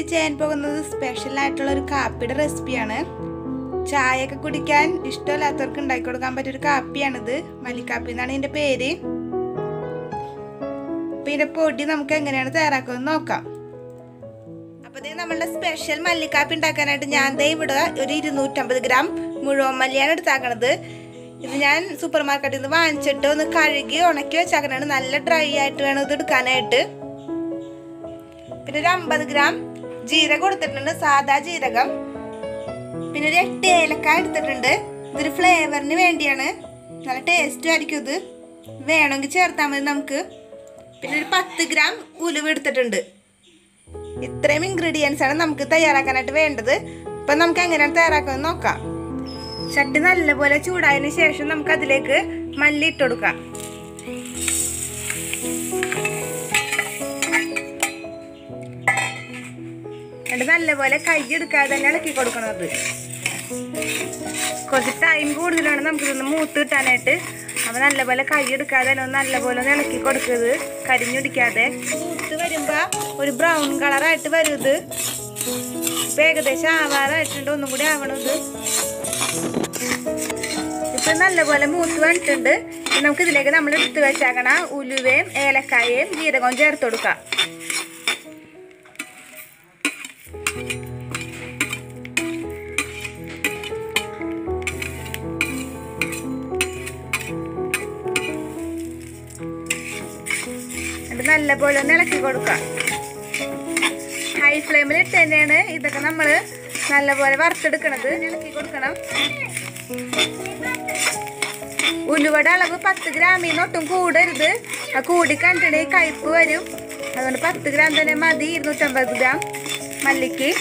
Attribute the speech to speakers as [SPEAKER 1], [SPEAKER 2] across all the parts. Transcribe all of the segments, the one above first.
[SPEAKER 1] ചെയ്യാൻ പോകുന്നത് സ്പെഷ്യൽ ആയിട്ടുള്ള ഒരു കാപ്പിയുടെ റെസിപ്പിയാണ് ചായയൊക്കെ കുടിക്കാൻ ഇഷ്ടമില്ലാത്തവർക്ക് ഉണ്ടാക്കി കൊടുക്കാൻ പറ്റിയൊരു കാപ്പിയാണിത് മല്ലിക്കാപ്പി എന്നാണ് ഇതിൻ്റെ പേര് അപ്പം ഇതിൻ്റെ പൊടി നമുക്ക് എങ്ങനെയാണ് തയ്യാറാക്കുന്നത് നോക്കാം അപ്പോൾ ഇത് നമ്മളുടെ സ്പെഷ്യൽ മല്ലിക്കാപ്പി ഉണ്ടാക്കാനായിട്ട് ഞാൻ ദേ ഇവിടെ ഒരു ഇരുന്നൂറ്റമ്പത് ഗ്രാം മുഴുവൻ മല്ലിയാണ് എടുത്താക്കണത് ഇത് ഞാൻ സൂപ്പർ മാർക്കറ്റിൽ നിന്ന് വാങ്ങിച്ചിട്ട് ഒന്ന് കഴുകി ഉണക്കി വെച്ചാക്കണാണ് നല്ല ഡ്രൈ ആയിട്ട് വേണം ഇത് എടുക്കാനായിട്ട് പിന്നെ ഒരു അമ്പത് ഗ്രാം ജീരകം എടുത്തിട്ടുണ്ട് സാദാ ജീരകം പിന്നെ ഒരു എട്ട് ഏലക്കായ എടുത്തിട്ടുണ്ട് ഇതൊരു ഫ്ലേവറിന് വേണ്ടിയാണ് നല്ല ടേസ്റ്റും ആയിരിക്കും ഇത് വേണമെങ്കിൽ ചേർത്താൽ മതി നമുക്ക് പിന്നെ ഒരു പത്ത് ഗ്രാം ഉലുവ എടുത്തിട്ടുണ്ട് ഇത്രയും ഇൻഗ്രീഡിയൻസ് ആണ് നമുക്ക് തയ്യാറാക്കാനായിട്ട് വേണ്ടത് അപ്പം നമുക്ക് എങ്ങനെയാണ് തയ്യാറാക്കുന്നത് നോക്കാം ചട്ടി നല്ലപോലെ ചൂടായതിനു ശേഷം നമുക്ക് അതിലേക്ക് മല്ലി ഇട്ട് കൊടുക്കാം എന്നിട്ട് നല്ലപോലെ കൈ എടുക്കാതെ തന്നെ ഇളക്കി കൊടുക്കണത് കുറച്ച് ടൈം കൂടുതലാണ് നമുക്കിതൊന്ന് മൂത്ത് കിട്ടാനായിട്ട് അപ്പോൾ നല്ലപോലെ കൈ എടുക്കാതെ തന്നെ ഒന്ന് നല്ലപോലെ ഒന്ന് ഇളക്കി കൊടുക്കുന്നത് കരിഞ്ഞൊടിക്കാതെ മൂത്ത് വരുമ്പോൾ ഒരു ബ്രൗൺ കളറായിട്ട് വരും ഇത് ഇപ്പം ഏകദേശം ആവാറായിട്ടുണ്ട് ഒന്നും കൂടി ആവണത് ഇപ്പം നല്ലപോലെ മൂത്ത് വന്നിട്ടുണ്ട് ഇനി നമുക്ക് ഇതിലേക്ക് നമ്മൾ എടുത്ത് വെച്ചാക്കണ ഉലുവയും ഏലക്കായയും ജീരകവും ചേർത്ത് കൊടുക്കാം എന്നിട്ട് നല്ലപോലെ ഒന്ന് ഇളക്കി കൊടുക്കാം ഹൈ ഫ്ലെയിമിൽ ഇട്ട് തന്നെയാണ് ഇതൊക്കെ നമ്മൾ നല്ലപോലെ വറുത്തെടുക്കണത് ഇളക്കി കൊടുക്കണം ഉലുവയുടെ അളവ് പത്ത് ഗ്രാമിൽ നിന്ന് ഒട്ടും കൂടരുത് ആ കൂടി കണ്ടിട്ടുണ്ടെങ്കിൽ കയ്പ് വരും അതുകൊണ്ട് പത്ത് ഗ്രാം തന്നെ മതി ഇരുന്നൂറ്റമ്പത് ഗ്രാം മല്ലിക്ക്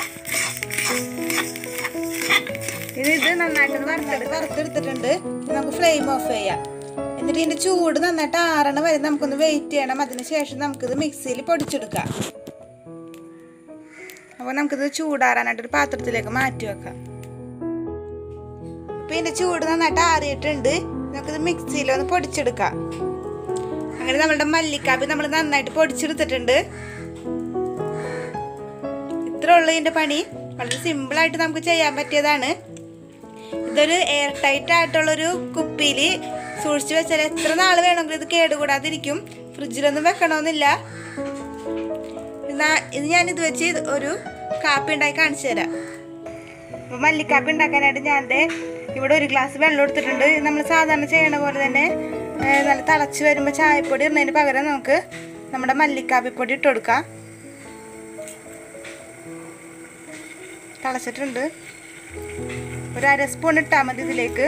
[SPEAKER 1] ഇനി ഇത് നന്നായിട്ട് വറുത്തെടു വറുത്തെടുത്തിട്ടുണ്ട് ഇനി നമുക്ക് ഫ്ലെയിം ഓഫ് ചെയ്യാം എന്നിട്ട് ഇതിൻ്റെ ചൂട് നന്നായിട്ട് ആറണ വരെ നമുക്കൊന്ന് വെയിറ്റ് ചെയ്യണം അതിന് ശേഷം നമുക്കിത് മിക്സിയിൽ പൊടിച്ചെടുക്കാം അപ്പോൾ നമുക്കിത് ചൂടാറാനായിട്ട് ഒരു പാത്രത്തിലേക്ക് മാറ്റി വെക്കാം അപ്പോൾ ഇതിൻ്റെ ചൂട് നന്നായിട്ട് ആറിയിട്ടുണ്ട് നമുക്കിത് മിക്സിയിൽ ഒന്ന് പൊടിച്ചെടുക്കാം അങ്ങനെ നമ്മളുടെ മല്ലിക്കാപ്പി നമ്മൾ നന്നായിട്ട് പൊടിച്ചെടുത്തിട്ടുണ്ട് ഇത്ര ഉള്ളു ഇതിൻ്റെ പണി വളരെ സിമ്പിളായിട്ട് നമുക്ക് ചെയ്യാൻ പറ്റിയതാണ് ഇതൊരു എയർ ടൈറ്റ് ആയിട്ടുള്ളൊരു കുപ്പിയിൽ സൂക്ഷിച്ച് വെച്ചാൽ എത്ര നാൾ വേണമെങ്കിലും ഇത് കേടുകൂടാതിരിക്കും ഫ്രിഡ്ജിലൊന്നും വെക്കണമെന്നില്ല എന്നാ ഇത് ഞാൻ ഇത് വെച്ച് ഒരു കാപ്പി ഉണ്ടാക്കി കാണിച്ചു തരാം അപ്പോൾ മല്ലിക്കാപ്പി ഉണ്ടാക്കാനായിട്ട് ഞാൻ ദേ ഇവിടെ ഒരു ഗ്ലാസ് വെള്ളം എടുത്തിട്ടുണ്ട് നമ്മൾ സാധാരണ ചെയ്യണ പോലെ തന്നെ ഏ, നല്ല തിളച്ച് വരുമ്പോൾ ചായപ്പൊടി ഇടുന്നതിന് പകരം നമുക്ക് നമ്മുടെ മല്ലിക്കാപ്പിപ്പൊടി ഇട്ട് കൊടുക്കാം തിളച്ചിട്ടുണ്ട് ഒരു അര സ്പൂൺ ഇട്ടാൽ മതി ഇതിലേക്ക്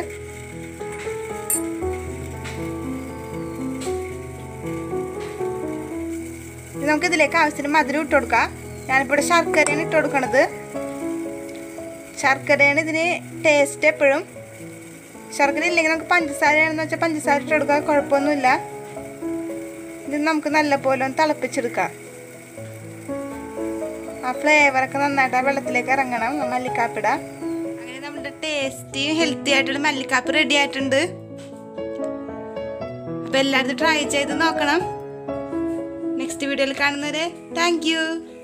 [SPEAKER 1] ഇനി നമുക്ക് ഇതിലേക്ക് ആവശ്യത്തിന് മധുരം ഇട്ട് കൊടുക്കാം ഞാനിപ്പോൾ ഇവിടെ ശർക്കരയാണ് ഇട്ട് കൊടുക്കണത് ശർക്കരയാണ് ഇതിന് ടേസ്റ്റ് എപ്പോഴും ശർക്കര ഇല്ലെങ്കിൽ നമുക്ക് പഞ്ചസാരയാണെന്ന് വെച്ചാൽ പഞ്ചസാര ഇട്ട് കൊടുക്കാം കുഴപ്പമൊന്നുമില്ല ഇത് നമുക്ക് നല്ലപോലെ ഒന്ന് തിളപ്പിച്ചെടുക്കാം ആ ഫ്ലേവറൊക്കെ നന്നായിട്ട് ആ വെള്ളത്തിലേക്ക് ഇറങ്ങണം ആ മല്ലിക്കാപ്പിട അങ്ങനെ നമ്മുടെ ടേസ്റ്റിയും ഹെൽത്തി ആയിട്ടുള്ള മല്ലിക്കാപ്പ് റെഡി ആയിട്ടുണ്ട് അപ്പോൾ എല്ലാവരും ട്രൈ ചെയ്ത് നോക്കണം നെക്സ്റ്റ് വീഡിയോയിൽ കാണുന്നവരെ താങ്ക് യു